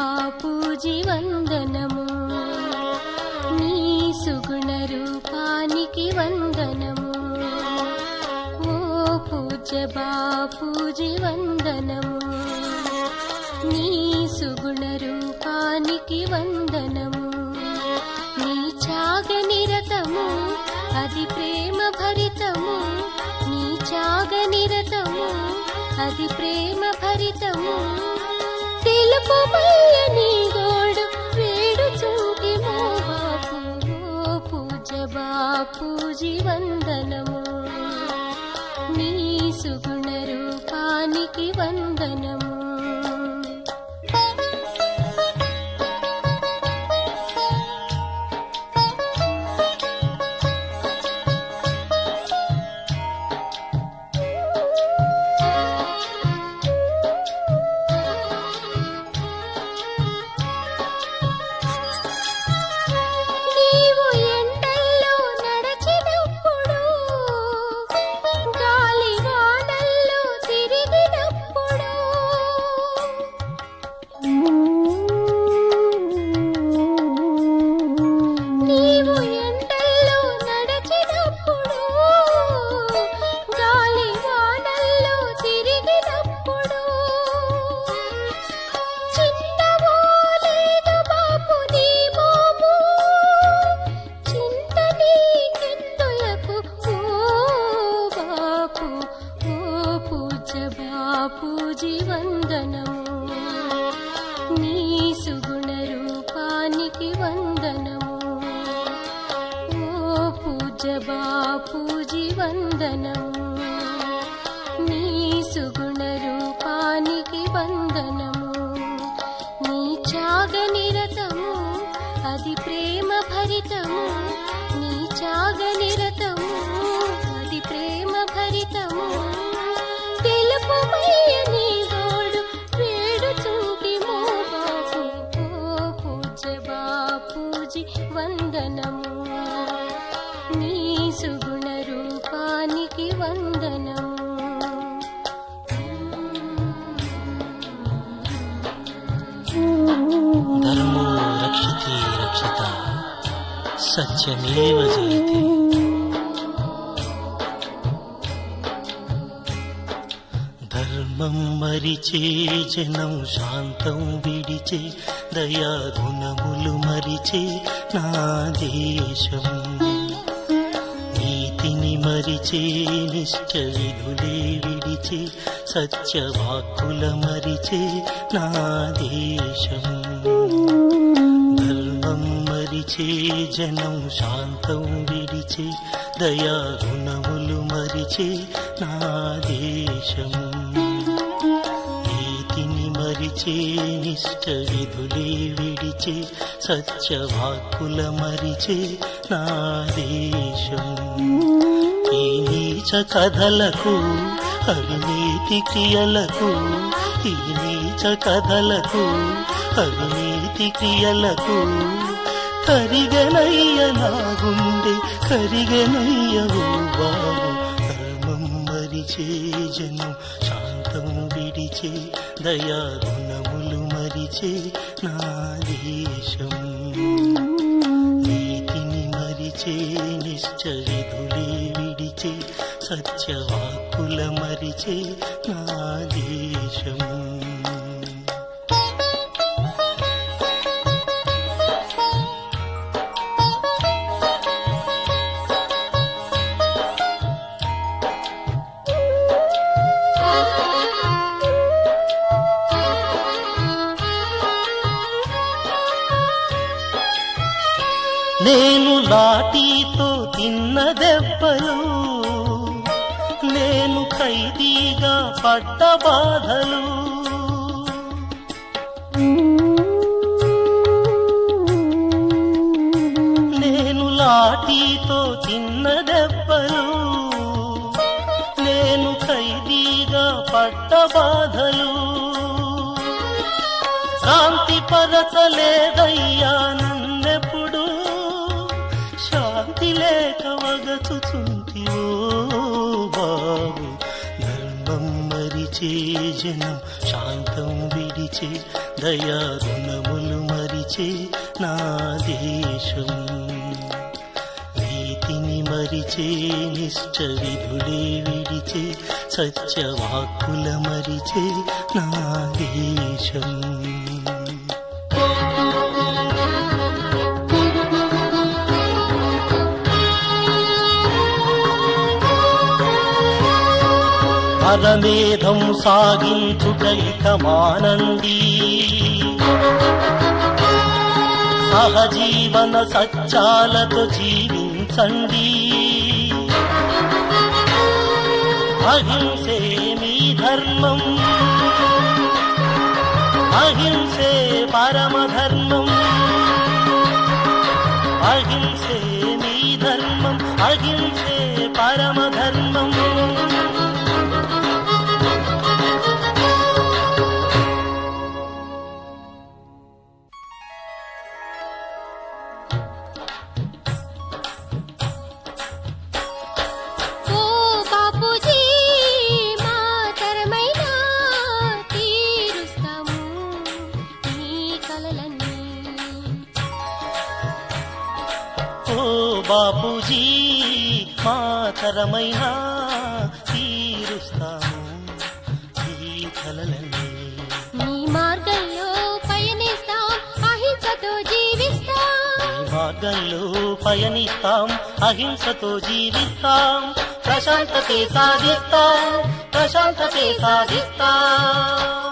బాపూజీ వందనము నీ సుగుణ రూపానికి వందనము ఓ పూజ్య బాపూజీ వందనము నీ సుగుణ రూపానికి వందనము నీ త్యాగ నిరతము అది ప్రేమ భరితము నీ త్యాగ నిరతము అది ప్రేమ భరితము తెలుపుమయ్య నీ గోడు వేడుచుంటి మో బాపు ఓ పూజ బాపూజీ వందనము నీ సుగుణ రూపానికి వందనము నీవు ఎండల్లో నడచినప్పుడు గాలి వానల్లో తిరిగినప్పుడు నీవు ఎండల్లో నడచినప్పుడు గాలి వానల్లో తిరిగినప్పుడు చిన్నవో లేదు బాపు నీ మోము చింత నీకెందులకు ఓ బాపు ఓ పూజ బాపూజీ వందనము నీ సుగుణ రూపానికి వందనము ఓ పూజ బాపూజీ వందనము నీ సుగుణ రూపానికి వందనము నీ త్యాగ నిరతము అది ప్రేమ భరితము నీ త్యాగ నిరతము అది ప్రేమ భరితము తెలుపుమయ్య నీ గోడు వేడుచుంటి మో బాపు ఓ పూజ బాపూజీ వందనము నీ సుగుణ రూపానికి వందనము ధర్మో రక్షితే రక్షిత సత్యమేవ జయతే ధర్మం మరిచే జనం శాంతం విడిచే దయా గుణములు మరిచే నా దేశం నీతిని మరిచే నిష్ట విధులే విడిచే సత్యవాక్కుల మరిచే నా దేశం ధర్మం మరిచే జనం శాంతం విడిచే దయా గుణములు మరిచే నా దేశం నీతిని మరిచే నిష్ట విధులే విడిచే సత్యవాక్కుల మరిచే నా దేశం ఈ నీచ కథలకు అవినీతి క్రియలకు ఈ నీచ కథలకు అవినీతి క్రియలకు కరిగనయ్య నా గుండె కరిగనయ్య ఓ బాబు ధర్మం మరిచే జనం శాంతం విడిచే దయా గుణములు మరిచే నా దేశం నీతిని మరిచే నిశ్చ విధులే విడిచే సత్యవాక్కుల మరిచే నా దేశం నేను లాఠీతో తిన్న దెబ్బలు నేను ఖైదీగా పడ్డ బాధలు నేను లాఠీతో తిన్న దెబ్బలు నేను ఖైదీగా పడ్డ బాధలు శాంతి పరచలేదయ్యా నన్నెప్పుడు శాంతి లేక వగచుచుంటి ఓ బాబు ధర్మం మరిచే జనం శాంతం విడిచే దయా రుణములు మరిచే నా దేశం నీతిని మరిచే నిష్ట విధులే విడిచే సత్యవాక్కుల మరిచే నా దేశం పరమేధం సాగించుట ఇక మానండి సహజీవన సత్యాలతో జీవించండి అహింసే మీ ధర్మం అహింసే పరమధర్మం అహింసే మీ ధర్మం అహింసే పరమధర్మం ఓ బాపూజీ మాతరమైన తీరుస్తాము నీ కలలన్నీ ఓ బాపూజీ మాతరమైన తీరుస్తాము ఈ కలలన్నీ నీ మార్గంలో పయనిస్తాం అహింసతో జీవిస్తాం ఈ మార్గంలో పయనిస్తాం అహింసతో జీవిస్తాం ప్రశాంతతే సాధిస్తాం ప్రశాంతతే సాధిస్తాం